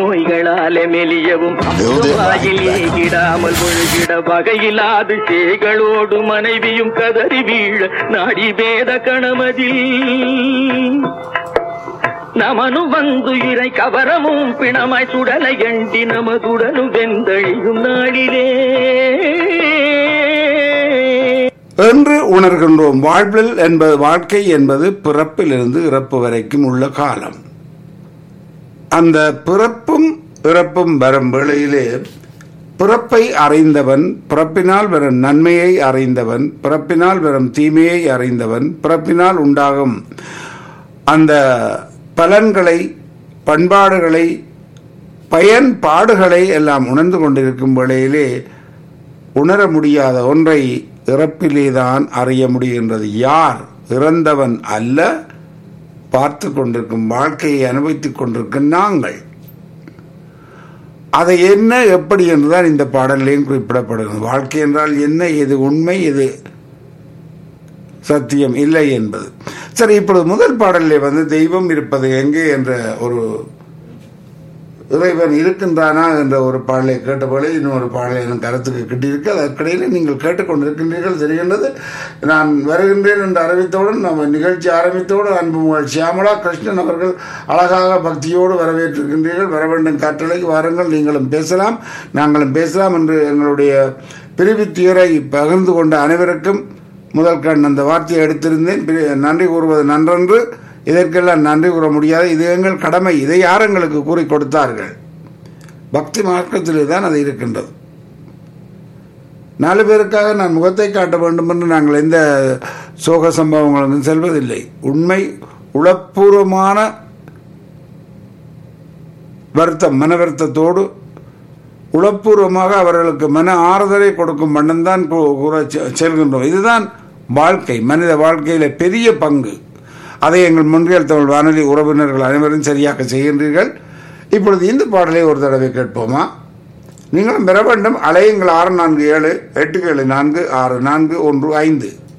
நோய்களாலே மெலியவும் வாயில் ஏகிடாமல் முழுகிட வகையில்லாது சேகளோடு மனைவியும் கதறி வீழ நாடி வேத கணமதில் நமனு வந்து இறை கவரமும் பிணமாய் சுடலை எண்டி நமதுடனு வெந்தழியும் நாளிலே என்று உணர்கின்றோம் வாழ்வில் என்பது வாழ்க்கை என்பது பிறப்பிலிருந்து இறப்பு வரைக்கும் உள்ள காலம் அந்த பிறப்பும் இறப்பும் வரும் வேளையிலே பிறப்பை அறிந்தவன் பிறப்பினால் வரும் நன்மையை அறிந்தவன் பிறப்பினால் வரும் தீமையை அறிந்தவன் பிறப்பினால் உண்டாகும் அந்த பலன்களை பண்பாடுகளை பயன்பாடுகளை எல்லாம் உணர்ந்து கொண்டிருக்கும் வேளையிலே உணர முடியாத ஒன்றை இறப்பிலேதான் அறிய முடிகின்றது யார் இறந்தவன் அல்ல பார்த்து கொண்டிருக்கும் வாழ்க்கையை அனுபவித்துக் கொண்டிருக்கும் நாங்கள் அதை என்ன எப்படி என்றுதான் இந்த பாடலையும் குறிப்பிடப்படுகிறது வாழ்க்கை என்றால் என்ன எது உண்மை எது சத்தியம் இல்லை என்பது சரி இப்பொழுது முதல் பாடலிலே வந்து தெய்வம் இருப்பது எங்கே என்ற ஒரு இறைவன் இருக்கின்றானா என்ற ஒரு பாடலை கேட்டபோது இன்னொரு பாடலை எனக்கு கருத்துக்கு கிட்டியிருக்கு அதற்கிடையில் நீங்கள் கேட்டுக்கொண்டிருக்கின்றீர்கள் தெரிகின்றது நான் வருகின்றேன் என்று அறிவித்தவுடன் நம்ம நிகழ்ச்சி ஆரம்பித்தோடு அன்பு உங்கள் சியாமலா கிருஷ்ணன் அவர்கள் அழகாக பக்தியோடு வரவேற்றிருக்கின்றீர்கள் வர வேண்டும் கட்டளைக்கு வாருங்கள் நீங்களும் பேசலாம் நாங்களும் பேசலாம் என்று எங்களுடைய பிரிவித்துயரை பகிர்ந்து கொண்ட அனைவருக்கும் முதல் கண் அந்த வார்த்தையை எடுத்திருந்தேன் பிரி- நன்றி கூறுவது நன்றென்று இதற்கெல்லாம் நன்றி கூற முடியாது இது எங்கள் கடமை இதை யார் எங்களுக்கு கூறி கொடுத்தார்கள் பக்தி மார்க்கத்திலே தான் அது இருக்கின்றது நாலு பேருக்காக நான் முகத்தை காட்ட வேண்டும் என்று நாங்கள் எந்த சோக சம்பவங்களுக்கும் செல்வதில்லை உண்மை உளப்பூர்வமான வருத்தம் மன வருத்தத்தோடு உளப்பூர்வமாக அவர்களுக்கு மன ஆறுதலை கொடுக்கும் வண்ணம் தான் கூற செ- செல்கின்றோம் இதுதான் வாழ்க்கை மனித வாழ்க்கையில பெரிய பங்கு அதை எங்கள் முன்றியல் தமிழ் வானொலி உறவினர்கள் அனைவரும் சரியாக செய்கின்றீர்கள் இப்பொழுது இந்த பாடலை ஒரு தடவை கேட்போமா நீங்களும் பெற வேண்டும் அலையுங்கள் ஆறு நான்கு ஏழு எட்டு ஏழு நான்கு ஆறு நான்கு ஒன்று ஐந்து